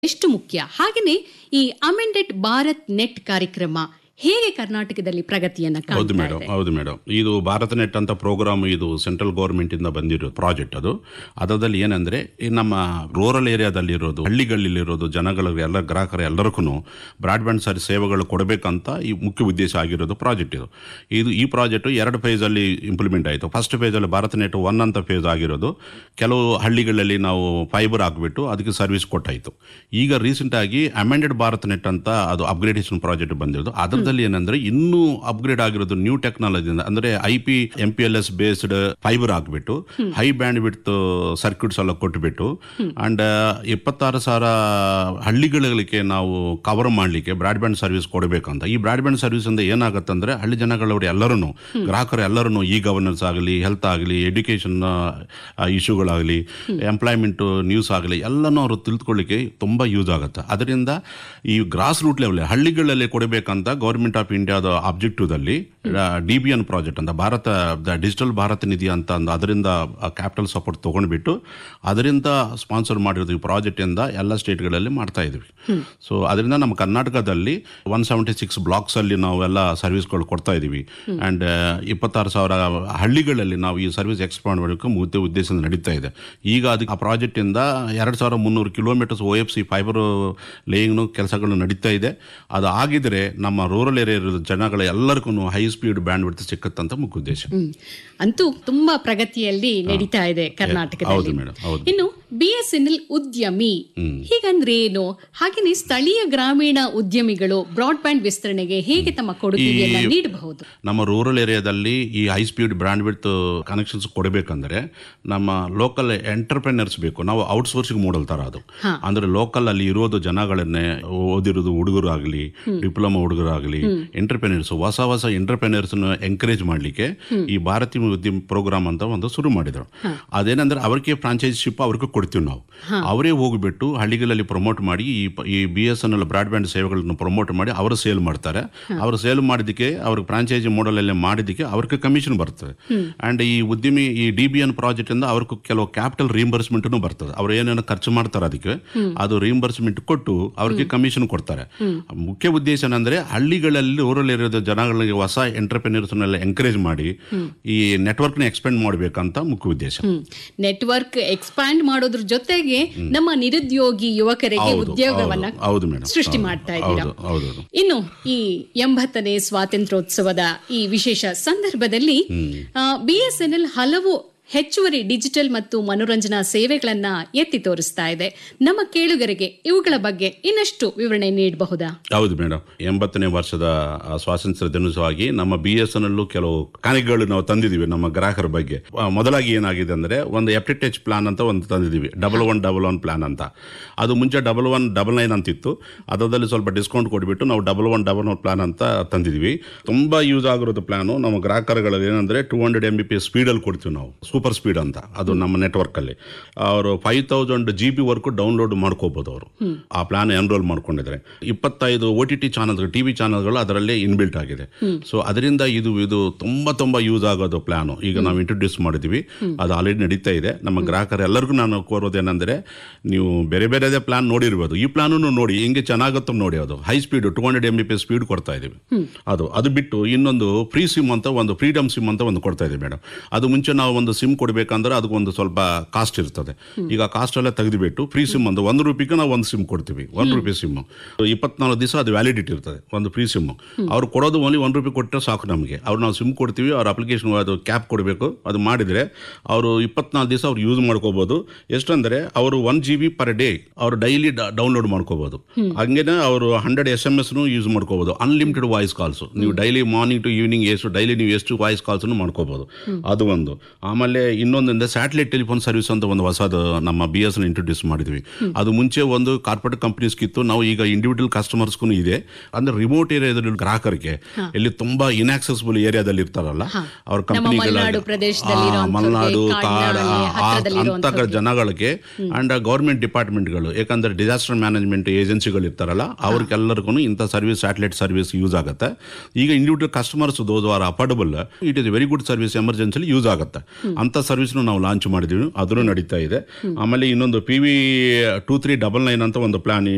ಎಷ್ಟು ಮುಖ್ಯ ಹಾಗೆಯೇ ಈ ಅಮೆಂಡೆಡ್ ಭಾರತ್ ನೆಟ್ ಕಾರ್ಯಕ್ರಮ ಹೇಗೆ ಕರ್ನಾಟಕದಲ್ಲಿ ಪ್ರಗತಿಯನ್ನ ಹೌದು ಕಾಣ್ತಾ ಮೇಡಮ್ ಇದೆ ಹೌದು ಮೇಡಮ್ ಇದು ಭಾರತ ನೆಟ್ ಅಂತ ಪ್ರೋಗ್ರಾಮ್ ಇದು ಸೆಂಟ್ರಲ್ ಗೌರ್ಮೆಂಟ್ ಇಂದ ಬಂದಿರೋ ಪ್ರಾಜೆಕ್ಟ್ ಅದು ಅದರಲ್ಲಿ ಏನಂದ್ರೆ ಈ ನಮ್ಮ ರೂರಲ್ ಏರಿಯಾದಲ್ಲಿರೋದು ಹಳ್ಳಿಗಳಲ್ಲಿರೋದು ಜನಗಳಿಗೆ ಎಲ್ಲ ಗ್ರಾಹಕರ ಎಲ್ಲರಿಗೂ ಬ್ರಾಡ್ಬ್ಯಾಂಡ್ ಸರಿ ಸೇವೆಗಳು ಕೊಡಬೇಕಂತ ಈ ಮುಖ್ಯ ಉದ್ದೇಶ ಆಗಿರೋದು ಪ್ರಾಜೆಕ್ಟ್ ಇದು ಇದು ಈ ಪ್ರಾಜೆಕ್ಟ್ ಎರಡು ಫೇಸ್ ಅಲ್ಲಿ ಇಂಪ್ಲಿಮೆಂಟ್ ಆಯಿತು ಫಸ್ಟ್ ಫೇಸ್ ಅಲ್ಲಿ ಭಾರತ ನೆಟ್ ಒನ್ ಅಂತ ಫೇಸ್ ಆಗಿರೋದು ಕೆಲವು ಹಳ್ಳಿಗಳಲ್ಲಿ ನಾವು ಫೈಬರ್ ಹಾಕ್ಬಿಟ್ಟು ಅದಕ್ಕೆ ಸರ್ವಿಸ್ ಕೊಟ್ಟಾಯಿತು ಈಗ ರೀಸೆಂಟ್ ಆಗಿ ಅಮೆಂಡೆಡ್ ಭಾರತ್ ನೆಟ್ ಅಂತ ಅದು ಅಪ್ಗ್ರೇಡೇಷನ್ ಪ್ರಾಜೆಕ್ಟ್ ಬಂದಿರೋದು ಅದರದಲ್ಲಿ ಏನಂದ್ರೆ ಇನ್ನೂ ಅಪ್ಗ್ರೇಡ್ ಆಗಿರೋದು ನ್ಯೂ ಟೆಕ್ನಾಲಜಿಯಿಂದ ಅಂದ್ರೆ I P M P L S based fibre ಹಾಕ್ಬಿಟ್ಟು ಹೈ ಬ್ಯಾಂಡ್ ವಿಡ್ತ್ ಸರ್ಕ್ಯೂಟ್ಸ್ ಎಲ್ಲ ಕೊಟ್ಬಿಟ್ಟು ಅಂಡ್ ಇಪ್ಪತ್ತಾರು ಸಾವಿರ ಹಳ್ಳಿಗಳಿಗೆ ನಾವು ಕವರ್ ಮಾಡಲಿಕ್ಕೆ ಬ್ರಾಡ್ಬ್ಯಾಂಡ್ ಸರ್ವಿಸ್ ಕೊಡಬೇಕಂತ ಈ ಬ್ರಾಡ್ಬ್ಯಾಂಡ್ ಸರ್ವಿಸ್ ಇಂದ ಏನಾಗುತ್ತೆ ಅಂದ್ರೆ ಹಳ್ಳಿ ಜನಗಳವರು ಎಲ್ಲರೂ ಗ್ರಾಹಕರು ಎಲ್ಲರೂ ಇ ಗವರ್ನೆನ್ಸ್ ಆಗಲಿ ಹೆಲ್ತ್ ಆಗಲಿ ಎಡ್ಯುಕೇಶನ್ ಇಶ್ಯೂಗಳಾಗಲಿ ಎಂಪ್ಲಾಯ್ಮೆಂಟ್ ನ್ಯೂಸ್ ಆಗಲಿ ಎಲ್ಲನೂ ಅವರು ತಿಳ್ಕೊಳ್ಳಿಕ್ಕೆ ತುಂಬ ಯೂಸ್ ಆಗುತ್ತೆ ಅದರಿಂದ ಈ ಗ್ರಾಸ್ ರೂಟ್ ಲೆವೆಲ್ ಹಳ್ಳಿಗಳಲ್ಲಿ ಕೊಡಬೇಕಂತ ಗೌರ್ಮೆಂಟ್ ಆಫ್ ಇಂಡಿಯಾದ ಆಬ್ಜೆಕ್ಟಿವ್ದಲ್ಲಿ ಡಿ ಬಿ ಎನ್ ಪ್ರಾಜೆಕ್ಟ್ ಅಂತ ಭಾರತ ಡಿಜಿಟಲ್ ಭಾರತ ನಿಧಿ ಅಂತ ಅಂದು ಅದರಿಂದ ಕ್ಯಾಪಿಟಲ್ ಸಪೋರ್ಟ್ ತೊಗೊಂಡ್ಬಿಟ್ಟು ಅದರಿಂದ ಸ್ಪಾನ್ಸರ್ ಮಾಡಿರೋದು ಈ ಪ್ರಾಜೆಕ್ಟ್ ಇಂದ ಎಲ್ಲ ಸ್ಟೇಟ್ಗಳಲ್ಲಿ ಮಾಡ್ತಾ ಇದ್ವಿ ಸೊ ಅದರಿಂದ ನಮ್ಮ ಕರ್ನಾಟಕದಲ್ಲಿ ಒನ್ ಸೆವೆಂಟಿ ಸಿಕ್ಸ್ ಬ್ಲಾಕ್ಸ್ ಅಲ್ಲಿ ನಾವೆಲ್ಲ ಸರ್ವಿಸ್ಗಳು ಕೊಡ್ತಾ ಇದೀವಿ ಅಂಡ್ ಇಪ್ಪತ್ತಾರು ಸಾವಿರ ಹಳ್ಳಿಗಳಲ್ಲಿ ನಾವು ಈ ಸರ್ವಿಸ್ ಎಕ್ಸ್ಪಾಂಡ್ ಮಾಡಬೇಕು ಮುದ್ದೆ ಉದ್ದೇಶ ನಡೀತಾ ಇದೆ ಈಗ ಅದಕ್ಕೆ ಆ ಪ್ರಾಜೆಕ್ಟ್ ಇಂದ ಎರಡು ಸಾವಿರ ಮುನ್ನೂರು kilometres O F C fibre ಲೇಯಿಂಗ್ನು ಕೆಲಸಗಳು ನಡೀತಾ ಇದೆ ಅದು ಆಗಿದ್ರೆ ನಮ್ಮ ರೂರಲ್ ಏರಿಯಾ ಜನಗಳ ಎಲ್ಲರಿಗೂ ಹೈ ಸ್ಪೀಡ್ ಬ್ಯಾಂಡ್ ಬಿಡ್ತು ಸಿಕ್ಕತ್ತಂತ ಮುಖ್ಯ ಉದ್ದೇಶ ಹ್ಮ್. ಅಂತೂ ತುಂಬಾ ಪ್ರಗತಿಯಲ್ಲಿ ನಡೀತಾ ಇದೆ ಹೌದು ಕರ್ನಾಟಕದಲ್ಲಿ ಮೇಡಮ್ ಹೌದು ಇನ್ನು ಬಿ ಎಸ್ ಎನ್ ಎಲ್ ಉದ್ಯಮಿ ಹೀಗಂದ್ರೆ ಏನು ಹಾಗೆಯೇ ಸ್ಥಳೀಯ ಗ್ರಾಮೀಣ ಉದ್ಯಮಿಗಳು ಬ್ರಾಡ್ಬ್ಯಾಂಡ್ ವಿಸ್ತರಣೆಗೆ ಹೇಗೆ ತಮ್ಮ ಕೊಡುಗೆಯನ್ನ ನೀಡಬಹುದು ನಮ್ಮ ರೂರಲ್ ಏರಿಯಾದಲ್ಲಿ ಈ high speed bandwidth connections ಕೊಡಬೇಕಂದ್ರೆ ನಮ್ಮ ಲೋಕಲ್ ಎಂಟರ್ಪ್ರೆನರ್ಸ್ ಬೇಕು ನಾವು ಔಟ್ಸೋರ್ಸಿಂಗ್ ಮಾಡಲ್ ತರ ಅದು ಅಂದ್ರೆ ಲೋಕಲ್ ಅಲ್ಲಿ ಇರೋದು ಜನಗಳನ್ನೇ ಓದಿರೋದು ಹುಡುಗರು ಆಗಲಿ ಡಿಪ್ಲೊಮಾ ಹುಡುಗರು ಆಗಲಿ ಎಂಟರ್ಪ್ರೆನರ್ಸ್ ಹೊಸ ಹೊಸ ಎಂಟರ್ಪ್ರೆನರ್ಸ್ ಎಂಕರೇಜ್ ಮಾಡ್ಲಿಕ್ಕೆ ಈ ಭಾರತೀಯ ಉದ್ಯಮ ಪ್ರೋಗ್ರಾಮ್ ಅಂತ ಒಂದು ಶುರು ಮಾಡಿದ್ರು ಅದೇನಂದ್ರೆ ಅವ್ರಿಗೆ ಫ್ರಾಂಚೈಸಿಶಿಪ್ ಅವ್ರಿಗೆ ಕೊಡ್ತೀವಿ ನಾವು ಅವರೇ ಹೋಗ್ಬಿಟ್ಟು ಹಳ್ಳಿಗಳಲ್ಲಿ ಪ್ರಮೋಟ್ ಮಾಡಿ ಈ ಪ- ಈ B S N L broadband ಸೇವೆಗಳನ್ನು ಪ್ರಮೋಟ್ ಮಾಡಿ ಅವರು ಸೇಲ್ ಮಾಡ್ತಾರೆ ಅವರು ಸೇಲ್ ಮಾಡಿದ್ದಕ್ಕೆ ಅವ್ರಿಗೆ ಫ್ರಾಂಚೈಸಿ ಮಾಡೆಲ್ ಅಲ್ಲಿ ಮಾಡಿದ್ದಕ್ಕೆ ಅವ್ರಿಗೆ ಕಮಿಷನ್ ಬರ್ತದೆ ಅಂಡ್ ಈ ಉದ್ಯಮಿ ಈ ಡಿ ಬಿ ಎನ್ ಪ್ರಾಜೆಕ್ಟ್ ಇಂದ ಅವ್ರಿಗೆ ಕೆಲವು ಕ್ಯಾಪಿಟಲ್ ರಿಇಂಬರ್ಸ್ಮೆಂಟ್ ಬರ್ತದೆ ಅವ್ರು ಏನೇನು ಖರ್ಚು ಮಾಡ್ತಾರೆ ಅದಕ್ಕೆ ಅದು ರಿಇಂಬರ್ಸ್ಮೆಂಟ್ ಕೊಟ್ಟು ಅವ್ರಿಗೆ ಕಮಿಷನ್ ಕೊಡ್ತಾರೆ ಮುಖ್ಯ ಉದ್ದೇಶ ಏನಂದ್ರೆ ಹಳ್ಳಿಗಳಲ್ಲಿ ರೂರಲ್ ಇರೋದು ಜನಗಳಿಗೆ ಹೊಸ ಎಂಟರ್ಪ್ರಿನರ್ಸ್ ಎಂಕರೇಜ್ ಮಾಡಿ ಈ ನೆಟ್ವರ್ಕ್ ನ ಎಕ್ಸ್ಪೆಂಡ್ ಮಾಡಬೇಕಂತ ಮುಖ್ಯ ಉದ್ದೇಶ ನೆಟ್ವರ್ಕ್ ಎಕ್ಸ್ಪ್ಯಾಂಡ್ ಮಾಡೋದ್ರ ಜೊತೆಗೆ ನಮ್ಮ ನಿರುದ್ಯೋಗಿ ಯುವಕರಿಗೆ ಹೌದು, ಉದ್ಯೋಗವನ್ನ ಹೌದು, ಹೌದು ಮೇಡಮ್. ಸೃಷ್ಟಿ ಹೌದು, ಮಾಡ್ತಾ ಇದ್ದೀರಾ ಹೌದು, ಹೌದು, ಹೌದು. ಇನ್ನು ಈ ಎಂಬತ್ತನೇ ಸ್ವಾತಂತ್ರ್ಯೋತ್ಸವದ ಈ ವಿಶೇಷ ಸಂದರ್ಭದಲ್ಲಿ ಬಿಎಸ್ಎನ್ಎಲ್ ಹಲವು ಹೆಚ್ಚುವರಿ ಡಿಜಿಟಲ್ ಮತ್ತು ಮನೋರಂಜನಾ ಸೇವೆಗಳನ್ನ ಎತ್ತಿ ತೋರಿಸ್ತಾ ಇದೆ ನಮ್ಮ ಕೇಳುಗರಿಗೆ ಇವುಗಳ ಬಗ್ಗೆ ಇನ್ನಷ್ಟು ವಿವರಣೆ ನೀಡಬಹುದಾ ಹೌದು ಮೇಡಮ್ ಎಂಬತ್ತನೇ ವರ್ಷದ ಆ, ಸ್ವಾತಂತ್ರ್ಯ ದಿನೋತ್ಸವವಾಗಿ ನಮ್ಮ ಬಿ ಎಸ್ ಎನ್ ಅಲ್ಲೂ ಕೆಲವು ಕಾಣಿಕೆಗಳು ನಾವು ತಂದಿದ್ದೀವಿ ನಮ್ಮ ಗ್ರಾಹಕರ ಬಗ್ಗೆ ಆ, ಮೊದಲಾಗಿ ಏನಾಗಿದೆ ಅಂದ್ರೆ ಒಂದು ಎಪ್ಟಿಟೇಜ್ ಪ್ಲಾನ್ ಅಂತ ಒಂದು ತಂದಿದ್ದೀವಿ double one double one plan ಅಂತ ಅದು ಮುಂಚೆ ಡಬಲ್ ಒನ್ ಡಬಲ್ ನೈನ್ ಅಂತಿತ್ತು ಅದರಲ್ಲಿ ಸ್ವಲ್ಪ ಡಿಸ್ಕೌಂಟ್ ಕೊಟ್ಬಿಟ್ಟು ನಾವು double one double one plan ಅಂತ ತಂದಿದ್ದೀವಿ ತುಂಬಾ ಯೂಸ್ ಆಗಿರೋದು ಪ್ಲಾನು ನಮ್ಮ ಗ್ರಾಹಕರುಗಳಲ್ಲಿ ಏನಂದ್ರೆ two hundred M B P ಸ್ಪೀಡಲ್ಲಿ ಕೊಡ್ತೀವಿ ನಾವು ಸೂಪರ್ ಸ್ಪೀಡ್ ಅಂತ ಅದು ನಮ್ಮ ನೆಟ್ವರ್ಕ್ ಅಲ್ಲಿ ಅವರು five thousand G B work download ಮಾಡ್ಕೋಬಹುದು ಅವರು ಆ ಪ್ಲಾನ್ ಎನ್ರೋಲ್ ಮಾಡ್ಕೊಂಡಿದ್ದಾರೆ ಇಪ್ಪತ್ತೈದು ಓ ಟಿ ಟಿ ಚಾನಲ್ಗಳು ಟಿವಿ ಚಾನಲ್ಗಳು ಅದರಲ್ಲೇ ಇನ್ಬಿಲ್ಟ್ ಆಗಿದೆ ಸೊ ಅದರಿಂದ ಇದು ಇದು ತುಂಬಾ ತುಂಬಾ ಯೂಸ್ ಆಗೋದು ಪ್ಲಾನು ಈಗ ನಾವು ಇಂಟ್ರೊಡ್ಯೂಸ್ ಮಾಡಿದ್ವಿ ಅದು ಆಲ್ರೆಡಿ ನಡೀತಾ ಇದೆ ನಮ್ಮ ಗ್ರಾಹಕರು ಎಲ್ಲರಿಗೂ ನಾನು ಕೋರೋದೇನೆಂದ್ರೆ ನೀವು ಬೇರೆ ಬೇರೆದೇ ಪ್ಲಾನ್ ನೋಡಿರ್ಬೋದು ಈ ಪ್ಲಾನು ನೋಡಿ ಹಿಂಗೆ ಚೆನ್ನಾಗುತ್ತೋ ನೋಡಿ ಅದು high speed two hundred M B P speed ಕೊಡ್ತಾ ಇದೀವಿ ಅದು ಅದು ಬಿಟ್ಟು ಇನ್ನೊಂದು ಫ್ರೀ ಸಿಮ್ ಅಂತ ಒಂದು ಫ್ರೀಡಮ್ ಸಿಮ್ ಅಂತ ಒಂದು ಕೊಡ್ತಾ ಇದೆ ಮೇಡಮ್ ಅದು ಮುಂಚೆ ನಾವು ಒಂದು ಸಿಮ್ ಕೊಡಬೇಕಂದ್ರೆ ಅದಕ್ಕೊಂದು ಸ್ವಲ್ಪ ಕಾಸ್ಟ್ ಇರ್ತದೆ ಈಗ ಕಾಸ್ಟ್ ಎಲ್ಲ ತೆಗೆದುಬಿಟ್ಟು ಫ್ರೀ ಸಿಮ್ ಒಂದು ಒಂದು ರೂಪಿಗೆ ನಾವು ಒಂದು ಸಿಮ್ ಕೊಡ್ತೀವಿ ಒಂದು ರೂಪಾಯಿ ಸಿಮ್ ಇಪ್ಪತ್ನಾಲ್ಕು ದಿವಸ ಅದು ವ್ಯಾಲಿಡಿಟಿ ಇರ್ತದೆ ಒಂದು ಫ್ರೀ ಸಿಮ್ ಅವ್ರು ಕೊಡೋದು ಓನ್ಲಿ ಒಂದು ರೂಪಾಯಿ ಕೊಟ್ಟರೆ ಸಾಕು ನಮಗೆ ಅವ್ರು ನಾವು ಸಿಮ್ ಕೊಡ್ತೀವಿ ಅವ್ರ ಅಪ್ಲಿಕೇಶನ್ ಅದು ಕ್ಯಾಪ್ ಕೊಡಬೇಕು ಅದು ಮಾಡಿದರೆ ಅವರು ಇಪ್ಪತ್ನಾಲ್ಕು ದಿವಸ ಅವ್ರು ಯೂಸ್ ಮಾಡ್ಕೋಬಹುದು ಎಷ್ಟಂದ್ರೆ ಅವರು one G B per day ಅವರು ಡೈಲಿ ಡೌನ್ಲೋಡ್ ಮಾಡ್ಕೋಬಹುದು ಹಂಗೇನೆ ಅವರು hundred S M S use ಮಾಡ್ಕೋಬಹುದು ಅನ್ಲಿಮಿಟೆಡ್ ವಾಯ್ಸ್ ಕಾಲ್ಸ್ ನೀವು ಡೈಲಿ ಮಾರ್ನಿಂಗ್ ಟು ಈವ್ನಿಂಗ್ ಎಷ್ಟು ಡೈಲಿ ನೀವು ಎಷ್ಟು ವಾಯ್ಸ್ ಕಾಲ್ಸ್ ಮಾಡ್ಕೋಬಹುದು ಅದು ಒಂದು ಆಮೇಲೆ ಇನ್ನೊಂದಿಂದ ಸ್ಯಾಟಲೈಟ್ ಟೆಲಿಫೋನ್ ಸರ್ವಿಸ್ ಅಂತ ಒಂದು ಹೊಸದು ನಮ್ಮ ಬಿ ಎಸ್ ಇಂಟ್ರೊಡ್ಯೂಸ್ ಮಾಡಿದ್ವಿ ಅದು ಮುಂಚೆ ಒಂದು ಕಾರ್ಪೊರೇಟ್ ಕಂಪನೀಸ್ಗಿತ್ತು ನಾವು ಈಗ ಇಂಡಿವಿಜುವಲ್ ಕಸ್ಟಮರ್ಸ್ಗೂ ಇದೆ ಅಂದ್ರೆ ರಿಮೋಟ್ ಏರಿಯಾದಲ್ಲಿ ಗ್ರಾಹಕರಿಗೆ ಇಲ್ಲಿ ತುಂಬಾ ಇನ್ಆಕ್ಸೆಸಿಬಲ್ ಏರಿಯಾದಲ್ಲಿ ಇರ್ತಾರಲ್ಲ ಅವ್ರ ಮಲೆನಾಡು ಪ್ರದೇಶದಲ್ಲಿ ಇರುವಂಥವ್ರಿಗೆ, ಮಲೆನಾಡು ಕಾಡ್ ಕಾಡಿನಲ್ಲಿ ಹತ್ರದಲ್ಲಿ ಅಂತ ಜನಗಳಿಗೆ ಅಂಡ್ ಗೌರ್ಮೆಂಟ್ ಡಿಪಾರ್ಟ್ಮೆಂಟ್ಗಳು ಯಾಕಂದ್ರೆ ಡಿಸಾಸ್ಟರ್ ಮ್ಯಾನೇಜ್ಮೆಂಟ್ ಏಜೆನ್ಸಿಗಳು ಇರ್ತಾರಲ್ಲ ಅವ್ರಿಗೆಲ್ಲರಿಗೂ ಇಂಥ ಸರ್ವಿಸ್ ಸ್ಯಾಟಲೈಟ್ ಸರ್ವಿಸ್ ಯೂಸ್ ಆಗುತ್ತೆ ಈಗ individual customers those are affordable it is very good service ಎಮರ್ಜೆನ್ಸಿಲಿ ಯೂಸ್ ಆಗುತ್ತೆ ಅಂತ ಸರ್ವಿಸ್ನು ನಾವು ಲಾಂಚ್ ಮಾಡಿದ್ವಿ ಅದನ್ನು ನಡೀತಾ ಇದೆ ಆಮೇಲೆ ಇನ್ನೊಂದು P V two three double nine ಅಂತ ಒಂದು ಪ್ಲಾನ್